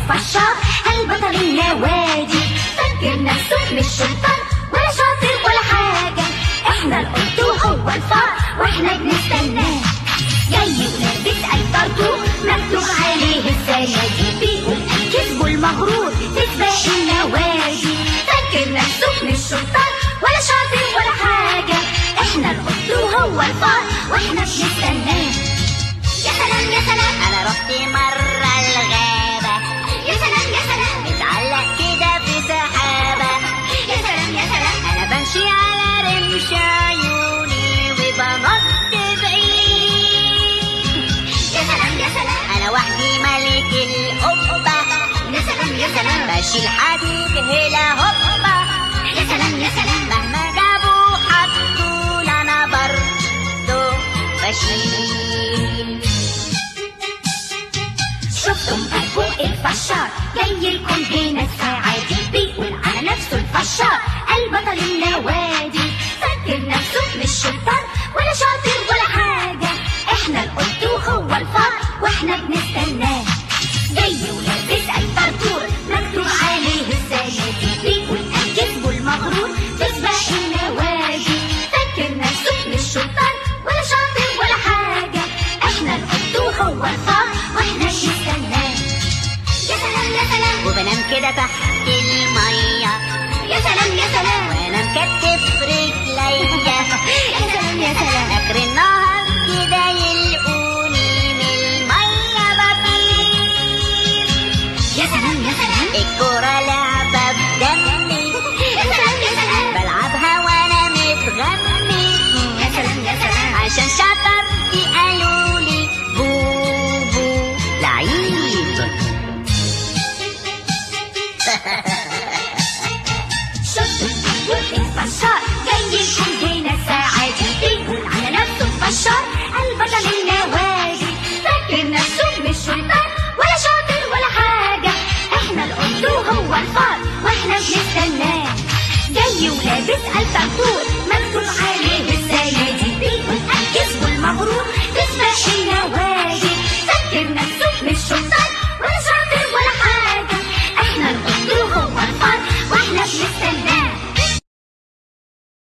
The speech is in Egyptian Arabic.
الفشار البطل النوادي فكر نفسه مش شيطان ولا شاطر ولا حاجة احنا القط وهو الفار واحنا بنستناه جاي ولابس الطرطور مكتوب عليه السيادي بيقول الكذب المغرور تسبق النوادي فكر نفسه مش شيطان ولا شاطر ولا حاجة احنا القط وهو الفار واحنا بنستناه يا سلام يا سلام انا رحت مرة الغابة يا سلام يا سلام متعلق كده في سحابة يا سلام يا سلام انا بمشي على رمش عيوني وبنط بعيد يا سلام يا سلام انا وحدي ملك القبة يا سلام يا سلام بشيل حديد هلا هوبا يا سلام يا سلام مهما جابوا حطوا انا برضو بشيل شفتم فوق الفشار جاي لكم هنا السعادي بيقول على نفسه الفشار البطل النوادي فكر نفسه مش شيطان ولا شاطر ولا حاجة احنا القط وهو الفار واحنا بنستناه جاي ولابس الطرطور مكتوب عليه الزيادي بيقول الكذب المغرور تسبق النوادي فكر نفسه مش شيطان ولا شاطر ولا حاجة احنا القط وهو الفار واحنا بنستناه يا سلام يا سلام وبنام كده تحت المية يا سلام يا سلام وانا مكتف رجليا يا سلام يا سلام اخر النهار كده يلقوني من المية بطير يا سلام يا سلام الكورة لعبة بدمي يا سلام يا سلام بلعبها وانا متغمي يا سلام يا سلام عشان شطرتي قالوا لي بوبو لعيب شفت الفوق الفشار جاي لكم هنا السعادي بيقول على نفسه الفشار البطل النوادي فاكر نفسه مش شيطان ولا شاطر ولا حاجة احنا القط وهو الفار واحنا بنستناه جاي ولابس الطرطور